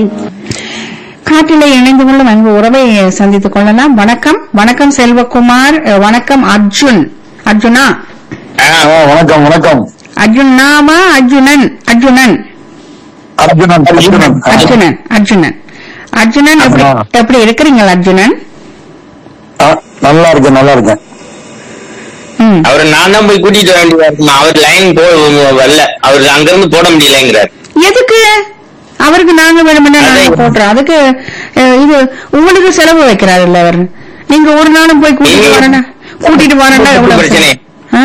காற்றிலே இணைந்து கொள்ளும் அன்பு உறவை சந்தித்துக் கொள்ளலாம் வணக்கம் வணக்கம் செல்வகுமார் அஹ், வணக்கம் அர்ஜுன் அர்ஜுனா ஆ, வணக்கம் வணக்கம் அர்ஜுனாமா அர்ஜுனன் அர்ஜுனன் அர்ஜுனன் அர்ஜுனன் அர்ஜுனன் அர்ஜுனன் அர்ஜுனன் எப்படி ஆமா. எப்படி இருக்கிறீங்க அர்ஜுனன் ஆ, நல்லா இருக்கேன் நல்லா இருக்கேன் ம். அவரை நான் தான் போய் கூட்டிட்டு வர வேண்டியதா இருக்குமா அவர் லைன் போ வரல அவர் அங்க இருந்து போட முடியலங்கிறார் எதுக்கு அவருக்கு நாங்க வேணும்னா நாங்க அதான். போடுறோம் அதுக்கு அஹ், இது உங்களுக்கு செலவு வைக்கிறாரு இல்ல அவர் நீங்க ஒரு நாளும் போய் கூட்டிட்டு நீங்க- வரணும் கூட்டிட்டு வரணும்னா எவ்வளவு பிரச்சனை. ஆ?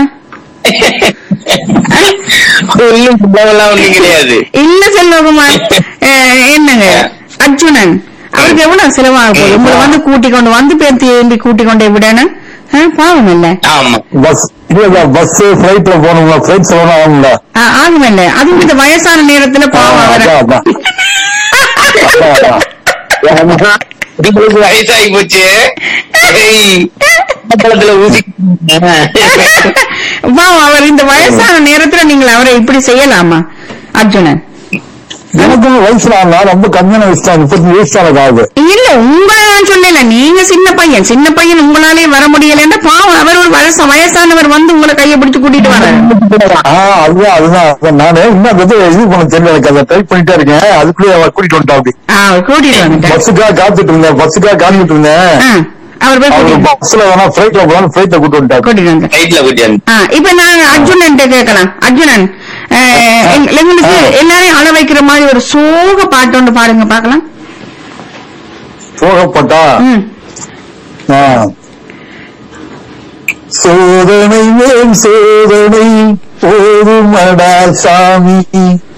ஒன்னும் சுத்தமெல்லாம் ஒண்ணும் கிடையாது இல்ல செல்வகுமார் அஹ், என்னங்க அர்ஜுனன் அவருக்கு எவ்வளவு செலவாக போகுது உங்களை வந்து கூட்டி கொண்டு வந்து பேர் தேம்பி கூட்டி கொண்டே விடணும் ஆ, பாவம் இல்ல ஆமா பஸ் இல்ல பஸ் பிளைட்ல போகணுங்களா பிளைட் செலவு ஆகுங்களா ஆ, ஆகும் இல்ல அதுவும் இந்த வயசான நேரத்துல பாவம் அவரை அதான் அதான் அதான், அதான். உங்களுக்கு வயசாகி போச்சு ஏய், பக்கத்துல ஊசி பாவம் அவர் இந்த வயசான நேரத்துல நீங்கள் அவரை இப்படி செய்யலாமா அர்ஜுனன் எனக்கும் வயசுல ஆனா ரொம்ப கம்மியான வயசு தான் முப்பத்தஞ்சு வயசு தான் எனக்கு ஆகுது இல்ல உங்களை நான் சொல்லல நீங்க சின்ன பையன் சின்ன பையன் உங்களாலே வர முடியலன்னா பாவம் அவர் ஒரு வயசு வயசானவர் வந்து உங்களை கையை பிடிச்சு கூட்டிட்டு வர ஆ அதுதான் அதுதான் அதுதான். நானு இன்னும் அந்த இது இது பண்ண தெரியல எனக்கு அதை ட்ரை பண்ணிட்டே இருக்கேன் அதுக்குள்ளேயே அவ கூட்டிட்டு வந்துட்டா அப்படி கூட்டிட்டு வந்துட்டேன் பஸ்ஸுக்காக காத்துட்டு இருந்தேன் பஸ்ஸுக்காக காத்துட்டு இருந்தேன் ஆ, அவர் போய் அவரு கூட்டிட்டு பஸ்ல வேணா பிளைட்ல போகலாம் பிளைட்ல கூட்டு வந்துட்டா கூட்டிட்டு வந்து ரைட்ல கூட்டி வந்து ஆ, இப்ப நான் அர்ஜுனன் கேட்கலாம் அர்ஜுனன் அஹ், எங்க- எங்களுக்கு எல்லாரையும் அழ வைக்கிற மாதிரி ஒரு சோக பாட்டு ஒன்று பாருங்க பாக்கலாம் போகப்பட்டா ம் ஆ. சோதனை மேல் சோதனை போதுமடா சாமி